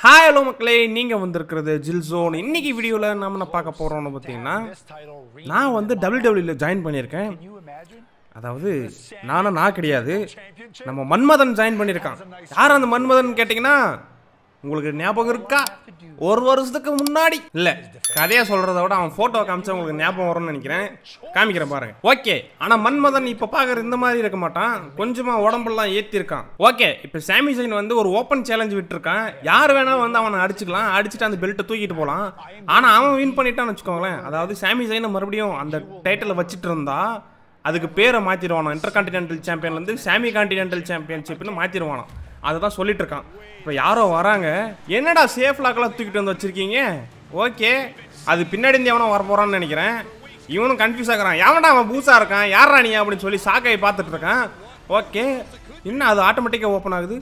Hi hello மக்களே நீங்கள் வந்திருக்கிறது ஜில் ஜோன் இன்னைக்கு வீடியோவில் நம்ம என்ன பார்க்க போகிறோம்னு பார்த்தீங்கன்னா நான் வந்து டபிள்யூ ஜாயின் பண்ணியிருக்கேன் அதாவது நானும் நான் கிடையாது நம்ம மன்மதன் ஜாயின் பண்ணியிருக்கான் யார் அந்த மன்மதன் கேட்டிங்கன்னா உங்களுக்கு ஞாபகம் இருக்கா ஒரு வருஷத்துக்கு முன்னாடி இல்லை கதையை சொல்கிறத விட அவன் ஃபோட்டோ காமிச்சா உங்களுக்கு ஞாபகம் வரும்னு நினைக்கிறேன் காமிக்கிறேன் பாருங்க ஓகே ஆனால் மன்மதன் இப்போ பார்க்குற இந்த மாதிரி இருக்க மாட்டான் கொஞ்சமாக உடம்பெல்லாம் ஏற்றிருக்கான் ஓகே இப்போ சாமி ஜெயின் வந்து ஒரு ஓப்பன் சேலஞ்ச் விட்டுருக்கான் யார் வேணாலும் வந்து அவனை அடிச்சுக்கலாம் அடிச்சுட்டு அந்த பெல்ட்டை தூக்கிட்டு போகலாம் ஆனால் அவன் வின் பண்ணிட்டான்னு வச்சுக்கோங்களேன் அதாவது சாமி ஜெயினை மறுபடியும் அந்த டைட்டிலை வச்சுட்டு இருந்தா அதுக்கு பேரை மாற்றிடுவானோ இன்டர் கான்டினென்டல் சாம்பியன்லேருந்து சாமி கான்டினென்டல் சாம்பியன்ஷிப்னு மாற்றிடுவானோ அதை தான் சொல்லிட்டு இருக்கான் இப்போ யாரோ வராங்க என்னடா சேஃப் லாக்கெல்லாம் தூக்கிட்டு வந்து வச்சிருக்கீங்க ஓகே அது பின்னாடி இருந்து எவனோ வர போறான்னு நினைக்கிறேன் இவனும் கன்ஃபியூஸ் ஆகுறான் எவன்டா அவன் பூசா இருக்கான் யாரா நீ அப்படின்னு சொல்லி சாக்கையை பார்த்துட்டு இருக்கான் ஓகே என்ன அது ஆட்டோமேட்டிக்காக ஓப்பன் ஆகுது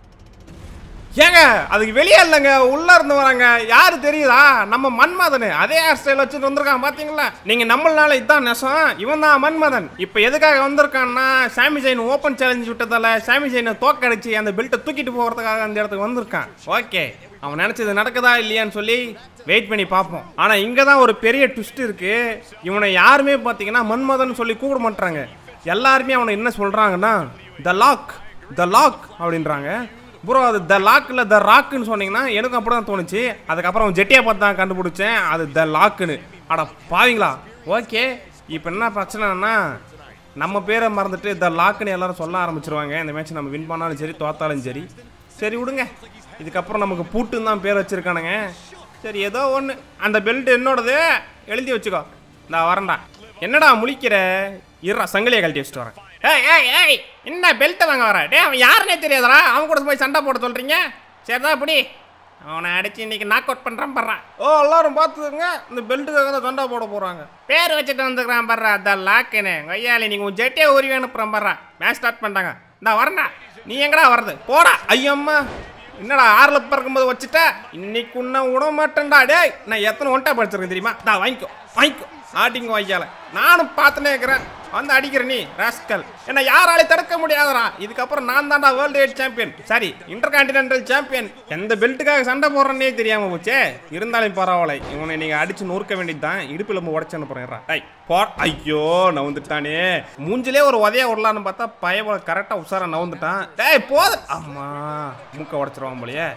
ஏங்க அதுக்கு வெளியே இல்லைங்க உள்ள இருந்து வராங்க யாரு தெரியுதா நம்ம மன்மதன் அதே ஹேர் ஸ்டைல் வச்சுட்டு வந்திருக்கான் பாத்தீங்களா நீங்க நம்மளால இதான் நெசம் இவன் தான் மன்மதன் இப்போ எதுக்காக வந்திருக்கான்னா சாமி ஜெயின் ஓப்பன் சேலஞ்ச் விட்டதால சாமி ஜெயினை தோக்கடிச்சு அந்த பெல்ட்டை தூக்கிட்டு போகிறதுக்காக அந்த இடத்துக்கு வந்திருக்கான் ஓகே அவன் நினைச்சது நடக்குதா இல்லையான்னு சொல்லி வெயிட் பண்ணி பார்ப்போம் ஆனா இங்க தான் ஒரு பெரிய ட்விஸ்ட் இருக்கு இவனை யாருமே பாத்தீங்கன்னா மன்மதன் சொல்லி கூப்பிட மாட்டாங்க எல்லாருமே அவனை என்ன சொல்றாங்கன்னா த லாக் த லாக் அப்படின்றாங்க ப்ரோ அது த லாக்கில் த ராக்குன்னு சொன்னீங்கன்னா எனக்கும் அப்படி தான் தோணுச்சு அதுக்கப்புறம் ஜெட்டியை பார்த்து தான் கண்டுபிடிச்சேன் அது த லாக்குன்னு அட பாவீங்களா ஓகே இப்போ என்ன பிரச்சனைனா நம்ம பேரை மறந்துட்டு த லாக்குன்னு எல்லாரும் சொல்ல ஆரம்பிச்சிருவாங்க இந்த மேட்ச் நம்ம வின் பண்ணாலும் சரி தோத்தாலும் சரி சரி விடுங்க இதுக்கப்புறம் நமக்கு பூட்டுன்னு தான் பேர் வச்சிருக்கானுங்க சரி ஏதோ ஒன்று அந்த பெல்ட் என்னோடது எழுதி வச்சுக்கோ நான் வரேன்டா என்னடா முழிக்கிற இருடா சங்கிலியை கழட்டி வச்சுட்டு வரேன் ஏய் ஏய் ஏய் என்ன பெல்ட்டை வாங்க வர டே அவன் யாருன்னே தெரியாதடா அவன் கூட போய் சண்டை போட சொல்கிறீங்க சரிதான் இப்படி அவனை அடிச்சு இன்னைக்கு நாக் அவுட் பண்ணுறான் படுறான் ஓ எல்லாரும் பார்த்துக்கோங்க இந்த பெல்ட்டுக்காக தான் சண்டை போட போகிறாங்க பேர் வச்சுட்டு வந்துக்கிறான் படுறா அந்த லாக்குன்னு கொய்யாலி நீங்கள் உன் ஜெட்டியை உருவி அனுப்புகிறான் படுறா மேட்ச் ஸ்டார்ட் பண்ணிட்டாங்க இந்தா வரேன்டா நீ எங்கடா வர்றது போடா ஐயம்மா என்னடா ஆறில் பிறக்கும்போது வச்சுட்ட இன்னைக்கு உன்ன விட மாட்டேன்டா டேய் நான் எத்தனை ஒன்ட்டா படிச்சிருக்கேன் தெரியுமா தா வாங்கிக்கோ வாங்கிக்கோ ஆட்டிங்க வாங்கிக்கல நானும் பார்த்துனே இருக்கிறேன் வந்து அடிக்கிற நீ ராஸ்கல் என்ன யாராலையும் தடுக்க முடியாதடா இதுக்கப்புறம் நான் தான்டா world head champion sorry intercontinental champion எந்த பெல்ட்டுக்காக சண்டை போடுறேன்னே தெரியாம போச்சே இருந்தாலும் பரவாயில்ல இவனை நீங்க அடிச்சு நொறுக்க வேண்டியது தான் இடுப்பில் நம்ம உடச்சு அனுப்புறேன் ஐ போ ஐயோ நவுந்துட்டானே மூஞ்சிலே ஒரு உதைய விடலான்னு பார்த்தா பயபோல கரெக்டாக உஷாரா நவுந்துட்டான் டேய் போத அம்மா மூக்க உடச்சிருவான் போலயே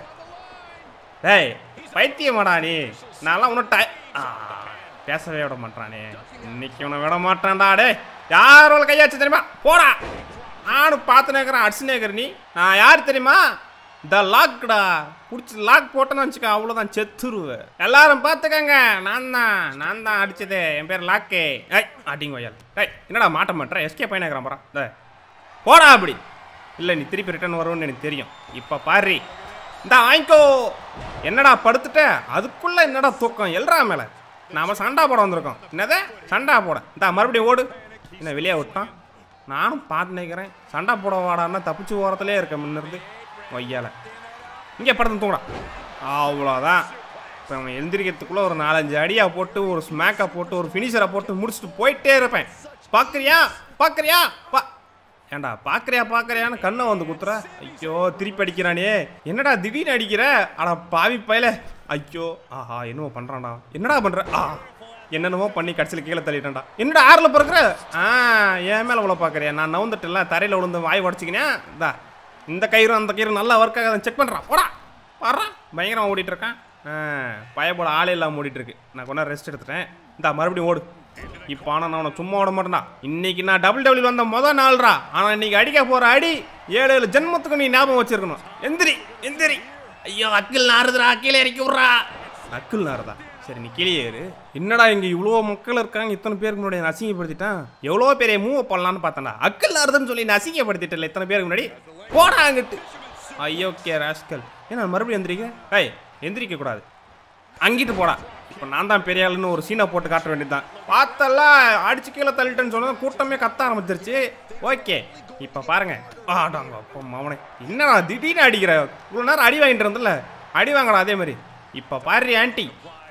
டேய் பைத்தியமாடா நீ நான்லாம் ஒன்றும் டை ஆ, பேசவே விட மாட்டானே இன்னைக்கு உன்னை விட மாட்டான்டா டே யாரோட கையாச்சு தெரியுமா போடா நானும் பார்த்து நேக்கிறேன் அடிச்சு நேக்கிற நீ நான் யார் தெரியுமா த லாக்டா பிடிச்சி லாக் போட்டேன்னு வச்சுக்க அவ்வளோதான் செத்துருவேன் எல்லாரும் பார்த்துக்கங்க நான் தான் நான் தான் அடிச்சது என் பேர் லாக்கே ஐய் அடிங்க வயல் ஏய் என்னடா மாட்ட மாட்டேன் எஸ்கே பையனாக்கிறேன் போகிறான் டே போடா அப்படி இல்லை நீ திருப்பி ரிட்டர்ன் வரும்னு எனக்கு தெரியும் இப்போ பாரு இந்தா வாங்கிக்கோ என்னடா படுத்துட்ட அதுக்குள்ள என்னடா தூக்கம் எல்றா மேல நாம சண்டா போட வந்திருக்கோம் என்னது சண்டா போட இந்தா மறுபடியும் ஓடு என்ன வெளியே விட்டான் நானும் பார்த்து நினைக்கிறேன் சண்டா போட வாடான்னா தப்பிச்சு ஓரத்துலேயே இருக்கேன் முன்னிருந்து வையால இங்கே படுத்து தூங்கடா அவ்வளோதான் இப்போ அவன் எந்திரிக்கிறதுக்குள்ள ஒரு நாலஞ்சு அடியா போட்டு ஒரு ஸ்மேக்கை போட்டு ஒரு ஃபினிஷரை போட்டு முடிச்சுட்டு போயிட்டே இருப்பேன் பார்க்குறியா பார்க்குறியா பா ஏன்டா பாக்குறியா பாக்குறியான்னு கண்ணை வந்து குத்துற ஐயோ திருப்பி அடிக்கிறானே என்னடா திடீர்னு அடிக்கிற அட பாவி பயல ஐயோ ஆஹா என்னமோ பண்றான்டா என்னடா பண்ற ஆ என்னென்னமோ பண்ணி கடைசியில் கீழே தள்ளிட்டேன்டா என்னடா ஆறில் பிறக்கிற ஆ என் மேலே உள்ள பார்க்குறியா நான் நவுந்துட்டல தரையில் விழுந்து வாய் உடச்சிக்கினேன் இந்தா இந்த கயிறும் அந்த கயிறும் நல்லா ஒர்க் ஆகாத செக் பண்ணுறான் போடா வர்றா பயங்கரமாக ஓடிட்டு இருக்கான் ஆ பயப்போட ஆளே இல்லாமல் ஓடிட்டு இருக்கு நான் கொஞ்ச நேரம் ரெஸ்ட் எடுத்துட்டேன் இந்தா மறுபடியும் ஓடு இப்போ ஆனால் நான் உன்னை சும்மா விட மாட்டேன்டா இன்னைக்கு நான் டபுள் டபுள் வந்த முத நாள்ரா ஆனால் இன்னைக்கு அடிக்க போகிற அடி ஏழு ஏழு ஜென்மத்துக்கு நீ ஞாபகம் வச்சிருக்கணும் எந்திரி எந்திரி ஐயோ அக்கில் நாறுதுடா கீழே இறக்கி விட்றா அக்கில் நாறுதா சரி நீ கீழே ஏறு என்னடா இங்கே இவ்வளோ மக்கள் இருக்காங்க இத்தனை பேருக்கு முன்னாடி நான் அசிங்கப்படுத்திட்டேன் எவ்வளோ பெரிய மூவ் பண்ணலான்னு பார்த்தேன்டா அக்கில் நாறுதுன்னு சொல்லி நான் அசிங்கப்படுத்திட்டல இத்தனை பேருக்கு முன்னாடி போடா அங்கிட்டு ஐயோ கே ராஸ்கல் ஏன்னா மறுபடியும் எந்திரிக்க ஏய் எந்திரிக்க கூடாது அங்கிட்டு போடா இப்போ நான் தான் பெரிய ஆளுன்னு ஒரு சீனை போட்டு காட்ட வேண்டியதுதான் பார்த்தெல்லாம் அடிச்சு கீழே தள்ளிட்டேன்னு சொன்னா கூட்டமே கத்த ஆரம்பிச்சிருச்சு ஓகே இப்போ பாருங்க ஆடாங்க அப்போ மவனே என்னடா திடீர்னு அடிக்கிற இவ்வளோ நேரம் அடி வாங்கிட்டு இருந்தல அடி வாங்கடா அதே மாதிரி இப்போ பாரு ஆன்ட்டி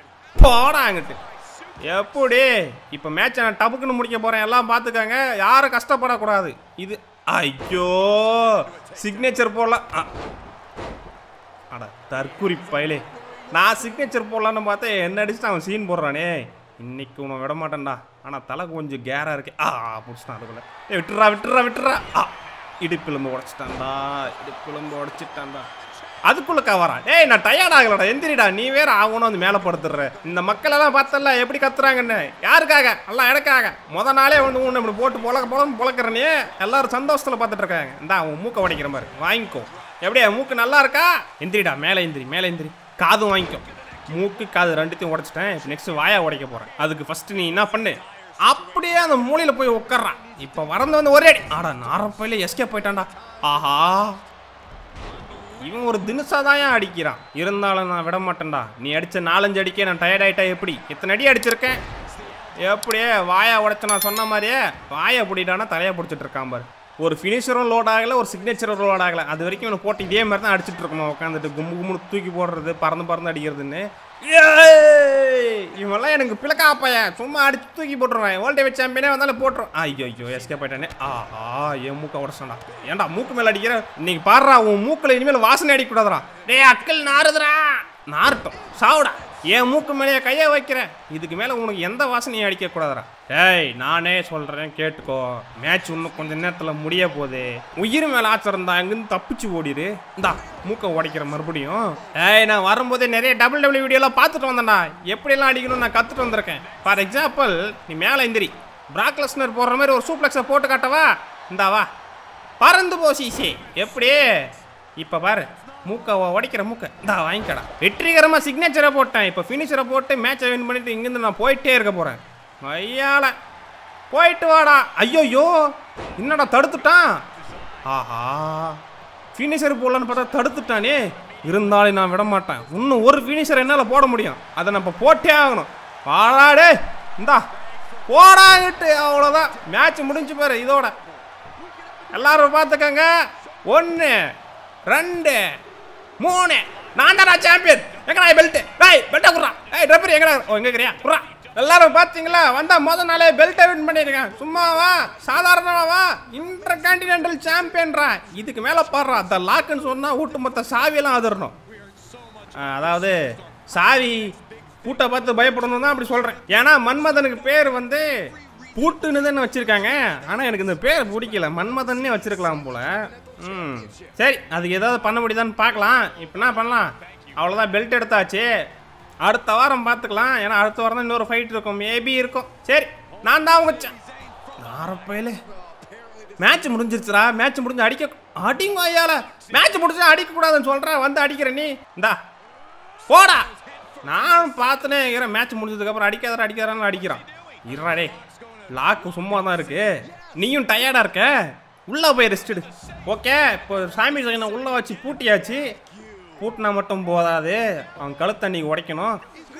போடா அங்கிட்டு எப்படி இப்போ மேட்சை நான் டபுக்குன்னு முடிக்க போகிறேன் எல்லாம் பார்த்துக்கங்க யாரும் கஷ்டப்படக்கூடாது இது ஐயோ சிக்னேச்சர் போடலாம் ஆ அட தற்குறி பயலே நான் சிக்னேச்சர் போடலான்னு பார்த்தா என்ன அடிச்சுட்டு அவன் சீன் போடுறானே இன்னைக்கு உன்னை விட மாட்டேன்டா ஆனால் தலை கொஞ்சம் கேராக இருக்கு ஆ பிடிச்சிட்டான் அதுக்குள்ள ஏ விட்டுறா விட்டுறா விட்டுறா ஆ இடுப்பெலும்பு உடச்சிட்டான்டா இடுப்பெலும்பு உடச்சிட்டான்டா அதுக்குள்ள கவரா ஏய் நான் டயர்ட் ஆகலடா எந்திரிடா நீ வேற ஆகணும் வந்து மேலே படுத்துடுற இந்த மக்கள் எல்லாம் பார்த்தல எப்படி கத்துறாங்கன்னு யாருக்காக எல்லாம் எனக்காக முத நாளே வந்து உன்னை இப்படி போட்டு பொழக்க பொழம் பொழக்கிறனே எல்லாரும் சந்தோஷத்துல பார்த்துட்டு இருக்காங்க இந்தா உன் மூக்க உடைக்கிற மாதிரி வாங்கிக்கோ எப்படியா மூக்கு நல்லா இருக்கா எந்திரிடா மேலே எந்திரி மேலே எந்திரி காதும் வாங்கிக்கோ மூக்கு காது ரெண்டுத்தையும் உடைச்சிட்டேன் இப்போ நெக்ஸ்ட் வாயா உடைக்க போறேன் அதுக்கு ஃபர்ஸ்ட் நீ என்ன பண்ணு அப்படியே அந்த மூலையில போய் உட்கார்றான் இப்போ வரந்து வந்து ஒரே அடி ஆடா நாரப்பையில எஸ்கே போயிட்டான்டா ஆஹா இவன் ஒரு தினுசா தான் அடிக்கிறான் இருந்தாலும் நான் விட மாட்டேன்டா நீ அடிச்ச நாலஞ்சு அடிக்க நான் டயர்ட் ஆயிட்டா எப்படி இத்தனை அடி அடிச்சிருக்கேன் எப்படியே வாயா உடைச்ச நான் சொன்ன மாதிரியே வாயை பிடிட்டானா தலையை பிடிச்சிட்டு இருக்கான் பாரு ஒரு ஃபினிஷரும் லோட் ஆகல ஒரு சிக்னேச்சரும் லோட் ஆகல அது வரைக்கும் இவனை போட்டு இதே மாதிரி தான் அடிச்சிட்டு இருக்கணும் உட்காந்துட்டு கும்பு கும்புன்னு தூக்கி போடுறது பறந்து பறந்து அடிக்கிறதுன்னு ஏய்! இவன்லாம் எனக்கு பிளக்காப்பைய சும்மா அடிச்சு தூக்கி போட்டுருவேன் வேர்ல்டு வைட் சாம்பியனே வந்தாலும் போட்டுரும் ஐயோ ஐயோ எஸ்கே போயிட்டானே ஆஹா என் மூக்க உடச்சான்டா ஏன்டா மூக்கு மேல அடிக்கிற இன்னைக்கு பாடுறா உன் மூக்குல இனிமேல் வாசனை அடிக்கக்கூடாதுடா டேய் அட்கள் நாறுதுடா நாரட்டும் சாவுடா என் மூக்கு மேலேயே கையை வைக்கிறேன் இதுக்கு மேல உனக்கு எந்த வாசனையும் அடிக்க கூடாதுடா டேய் நானே சொல்றேன் கேட்டுக்கோ மேட்ச் இன்னும் கொஞ்ச நேரத்துல முடிய போகுது உயிர் மேல ஆச்சரம் இருந்தா அங்கிருந்து தப்பிச்சு ஓடிடு இந்தா மூக்க உடைக்கிற மறுபடியும் ஏய் நான் வரும்போதே நிறைய டபுள் டபுள் வீடியோலாம் பார்த்துட்டு வந்தேன்டா எப்படியெல்லாம் அடிக்கணும்னு நான் கத்துட்டு வந்திருக்கேன் ஃபார் எக்ஸாம்பிள் நீ மேலே எந்திரி பிராக்லஸ்னர் போடுற மாதிரி ஒரு சூப்ளெக்ஸை போட்டு காட்டவா இந்தா வா பறந்து போ சிசி எப்படி இப்போ பாரு மூக்க உ- உடைக்கிற மூக்க இந்தா வாங்கிக்கடா வெற்றிகரமாக சிக்னேச்சரை போட்டேன் இப்போ ஃபினிஷரை போட்டு மேட்சை வின் பண்ணிட்டு இங்கேருந்து நான் போயிட்டே இருக்க போகிறேன் ஐயால போயிட்டு வாடா ஐயோயோ என்னடா தடுத்துட்டான் ஆஹா ஃபினிஷர் போடலான்னு பார்த்தா தடுத்துட்டானே இருந்தாலும் நான் விட மாட்டேன் இன்னும் ஒரு ஃபினிஷர் என்னால் போட முடியும் அதை நம்ம போட்டே ஆகணும் வாடாடே இந்தா போடாங்கிட்டு அவ்வளோதான் மேட்ச் முடிஞ்சு பாரு இதோட எல்லாரும் பார்த்துக்கங்க ஒன்று ரெண்டு மூணு நான் தானா சாம்பியன் எங்கடா பெல்ட் டேய் பெல்ட்டை குடுறா ஏய் ரெஃபரி எங்கடா ஓ எங்க இருக்கிறியா குடுறா எல்லாரும் பார்த்தீங்களா வந்தா முத நாளே பெல்ட்டை வின் பண்ணியிருக்கேன் சும்மாவா சாதாரணமாவா இன்டர் கான்டினென்டல் சாம்பியன்ரா இதுக்கு மேலே பாடுறா அந்த லாக்குன்னு சொன்னா ஒட்டுமொத்த சாவியெல்லாம் அதிரணும் ஆ, அதாவது சாவி பூட்டை பார்த்து பயப்படணும் தான் அப்படி சொல்கிறேன் ஏன்னா மன்மதனுக்கு பேர் வந்து பூட்டுன்னு தானே வச்சுருக்காங்க ஆனால் எனக்கு இந்த பேர் பிடிக்கல மன்மதன்னே வச்சிருக்கலாம் போல ம் சரி அதுக்கு ஏதாவது பண்ண முடியுதான்னு பார்க்கலாம் இப்போ என்ன பண்ணலாம் அவ்வளோதான் பெல்ட் எடுத்தாச்சு அடுத்த வாரம் பார்த்துக்கலாம் ஏன்னா அடுத்த வாரம் தான் இன்னொரு ஃபைட் இருக்கும் மேபி இருக்கும் சரி நான் தான் வச்சேன் நாரப்பையில மேட்ச் முடிஞ்சிருச்சுடா மேட்ச் முடிஞ்சு அடிக்க அடிங்க ஐயால மேட்ச் முடிஞ்சா அடிக்க கூடாதுன்னு சொல்றேன் வந்து அடிக்கிற நீ இந்தா போடா நானும் பார்த்துனே இருக்கிறேன் மேட்ச் முடிஞ்சதுக்கப்புறம் அடிக்காதடா அடிக்காதான்னு அடிக்கிறான் இருடா டேய் லாக்கு சும்மா தான் இருக்கு நீயும் டயர்டா இருக்க உள்ள போய் ரெஸ்ட் எடு ஓகே இப்போ சாமி சைனை உள்ள வச்சு பூட்டியாச்சு பூட்டினா மட்டும் போதாது அவன் கழுத்தை நீ உடைக்கணும்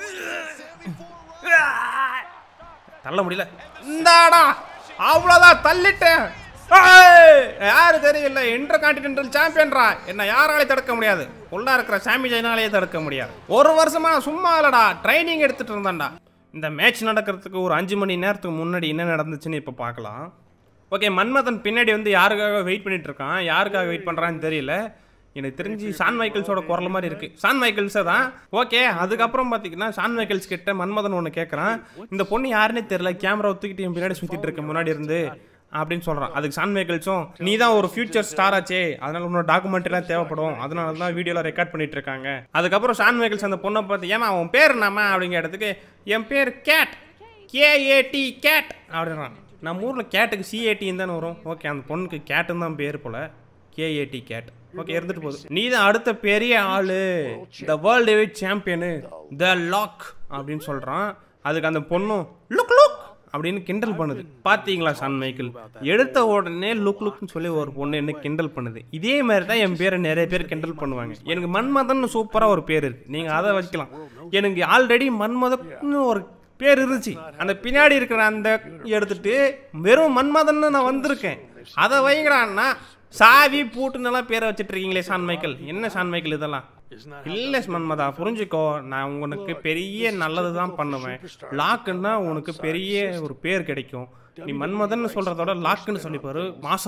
தள்ள முடியல இந்தாடா அவ்வளோதான் தள்ளிட்டேன் ஏய், யாரு தெரியல இன்டர் கான்டினென்டல் சாம்பியன்ரா என்ன யாராலையும் தடுக்க முடியாது உள்ள இருக்கிற சாமி ஜெயினாலேயே தடுக்க முடியாது ஒரு வருஷமா சும்மா இல்லடா ட்ரைனிங் எடுத்துட்டு இருந்தேன்டா இந்த மேட்ச் நடக்கிறதுக்கு ஒரு அஞ்சு மணி நேரத்துக்கு முன்னாடி என்ன நடந்துச்சுன்னு இப்போ பார்க்கலாம் ஓகே மன்மதன் பின்னாடி வந்து யாருக்காக வெயிட் பண்ணிட்டு இருக்கான் யாருக்காக வெயிட் பண்ணுறான்னு தெரியல எனக்கு தெரிஞ்சு சான் மைக்கேல்ஸோட குரல் மாதிரி இருக்கு சான் மைக்கேல்ஸே தான் ஓகே அதுக்கப்புறம் பார்த்தீங்கன்னா சான் மைக்கேல்ஸ் கிட்ட மன்மதன் ஒன்று கேட்குறான் இந்த பொண்ணு யாருன்னே தெரியல கேமரா தூக்கிட்டு என் பின்னாடி சுற்றிட்டு இருக்க முன்னாடி இருந்து அப்படின்னு சொல்கிறான் அதுக்கு சான் மைக்கேல்ஸும் நீ தான் ஒரு ஃபியூச்சர் ஸ்டார் ஆச்சே அதனால உன்னோட டாக்குமெண்ட்லாம் தேவைப்படும் அதனால தான் வீடியோவில் ரெக்கார்ட் பண்ணிட்டு இருக்காங்க அதுக்கப்புறம் சான் மைக்கேல்ஸ் அந்த பொண்ணை பார்த்து ஏமா அவன் பேர் என்னம்மா அப்படிங்கிற இடத்துக்கு என் பேர் கேட் கேஏடி கேட் அப்படின்றான் நம்ம ஊரில் கேட்டுக்கு சிஏடின்னு தானே வரும் ஓகே அந்த பொண்ணுக்கு கேட்டுன்னு தான் பேர் போல கேஏடி கேட் ஓகே இருந்துட்டு போகுது நீ தான் அடுத்த பெரிய ஆளு the world heavyweight champion the Rock அப்படின்னு சொல்கிறான் அதுக்கு அந்த பொண்ணும் லுக் லுக் அப்படின்னு கிண்டல் பண்ணுது பாத்தீங்களா சன் மைக்கேல் எடுத்த உடனே லுக் லுக்னு சொல்லி ஒரு பொண்ணு என்ன கிண்டல் பண்ணுது இதே மாதிரி தான் என் பேரை நிறைய பேர் கிண்டல் பண்ணுவாங்க எனக்கு மன்மதன் சூப்பராக ஒரு பேர் இருக்கு நீங்கள் அதை வச்சுக்கலாம் எனக்கு ஆல்ரெடி மன்மதன்னு ஒரு பேர் இருந்துச்சு அந்த பின்னாடி இருக்கிற அந்த எடுத்துட்டு வெறும் மன்மதன்னு நான் வந்திருக்கேன் அதை வைங்கடான்னா சாவி பூட்டுன்னெல்லாம் பேரை வச்சுட்டு இருக்கீங்களே சான் மைக்கேல் என்ன சான் மைக்கேல் இதெல்லாம் இல்ல மன்மதா புரிஞ்சுக்கோ நான் உனக்கு பெரிய நல்லது தான் பண்ணுவேன் லாக்குன்னா உனக்கு பெரிய ஒரு பேர் கிடைக்கும் நீ மன்மதன் சொல்றதோட லாக்குன்னு சொல்லி பாரு மாசா இருக்கும்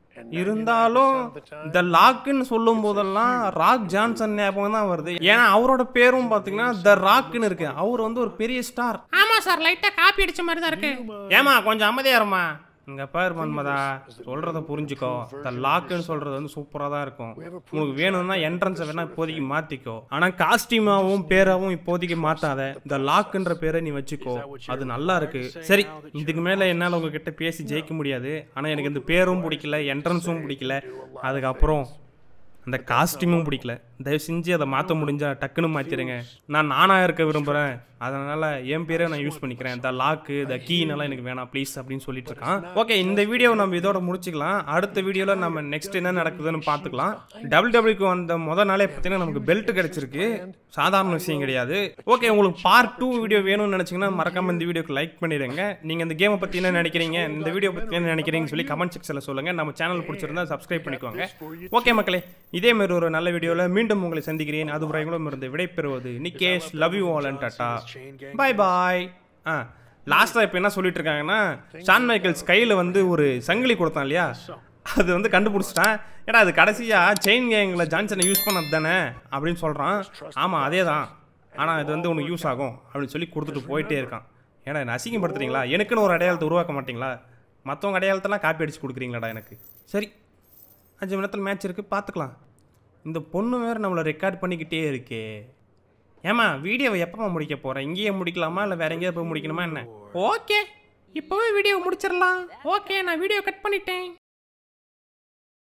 இருந்தாலும் இந்த லாக்குன்னு சொல்லும் போதெல்லாம் ராக் ஜான்சன் ஞாபகம் தான் வருது ஏன்னா அவரோட பேரும் பார்த்தீங்கன்னா த ராக்குன்னு இருக்கு அவர் வந்து ஒரு பெரிய ஸ்டார் ஆமா சார் லைட்டா காப்பி அடிச்ச மாதிரி தான் இருக்கு ஏமா கொஞ்சம் அமைதியா இருமா இங்க பாரு மன்மதா சொல்றத புரிஞ்சுக்கோ இந்த லாக்குன்னு சொல்றது வந்து சூப்பரா தான் இருக்கும் உனக்கு வேணும்னா என்ட்ரன்ஸை வேணா இப்போதைக்கு மாத்திக்கோ ஆனா காஸ்டியூமாவும் பேராவும் இப்போதைக்கு மாத்தாத இந்த லாக்குன்ற பேரை நீ வச்சுக்கோ அது நல்லா இருக்கு சரி இதுக்கு மேல என்னால உங்ககிட்ட பேசி ஜெயிக்க முடியாது ஆனா எனக்கு இந்த பேரும் பிடிக்கல என்ட்ரன்ஸும் பிடிக்கல அதுக்கப்புறம் அந்த காஸ்டியூமும் பிடிக்கல தயவு செஞ்சு அதை மாற்ற முடிஞ்சா டக்குன்னு மாற்றிடுங்க நான் நானாக இருக்க விரும்புகிறேன் அதனால் என் பேரை நான் யூஸ் பண்ணிக்கிறேன் இந்த லாக்கு இந்த கீனெல்லாம் எனக்கு வேணாம் ப்ளீஸ் அப்படின்னு சொல்லிட்டு இருக்கான் ஓகே இந்த வீடியோ நம்ம இதோட முடிச்சுக்கலாம் அடுத்த வீடியோவில் நம்ம நெக்ஸ்ட் என்ன நடக்குதுன்னு பார்த்துக்கலாம் டபுள் டபுள்யூக்கு வந்த முத நாளே பார்த்தீங்கன்னா நமக்கு பெல்ட் கிடைச்சிருக்கு சாதாரண விஷயம் கிடையாது ஓகே உங்களுக்கு பார்ட் டூ வீடியோ வேணும்னு நினச்சிங்கன்னா மறக்காம இந்த வீடியோக்கு லைக் பண்ணிடுங்க நீங்கள் இந்த கேமை பற்றி என்ன நினைக்கிறீங்க இந்த வீடியோ பற்றி என்ன நினைக்கிறீங்கன்னு சொல்லி கமெண்ட் செக்ஷனில் சொல்லுங்கள் நம்ம சேனல் பிடிச்சிருந்தா சப்ஸ்கிரைப் பண்ணிக்கோங்க ஓகே மக்களே இதே மாதிரி ஒரு நல்ல வீடியோவில் மீண்டும் உங்களை சந்திக்கிறேன் அது வரைக்கும் இருந்து விடைபெறுவது Nikesh love you all and tata bye bye ஆ லாஸ்ட்டாக இப்போ என்ன சொல்லிட்டு இருக்காங்கன்னா ஷான் மைக்கேல்ஸ் கையில் வந்து ஒரு சங்கிலி கொடுத்தான் இல்லையா அது வந்து கண்டுபிடிச்சிட்டான் ஏன்னா அது கடைசியாக செயின் கேங்கில் ஜான்சனை யூஸ் பண்ணது தானே அப்படின்னு சொல்கிறான் ஆமாம் அதே தான் ஆனால் இது வந்து உனக்கு யூஸ் ஆகும் அப்படின்னு சொல்லி கொடுத்துட்டு போயிட்டே இருக்கான் ஏன்னா என்ன அசிங்கப்படுத்துறீங்களா எனக்குன்னு ஒரு அடையாளத்தை உருவாக்க மாட்டீங்களா மற்றவங்க அடையாளத்தெல்லாம் காப்பி அடிச்சு கொடுக்குறீங்களாடா எனக்கு சரி அஞ்சு மணி நேரத்தில் மேட்ச் இருக்குது பார்த்துக்கலாம் இந்த பொண்ணு வேறு நம்மளை ரெக்கார்ட் பண்ணிக்கிட்டே இருக்கே ஏமா வீடியோவை எப்போ முடிக்க போகிறேன் இங்கேயே முடிக்கலாமா இல்லை வேற எங்கேயாவது போய் முடிக்கணுமா என்ன ஓகே இப்போவே வீடியோ முடிச்சிடலாம் ஓகே நான் வீடியோ கட் பண்ணிட்டேன்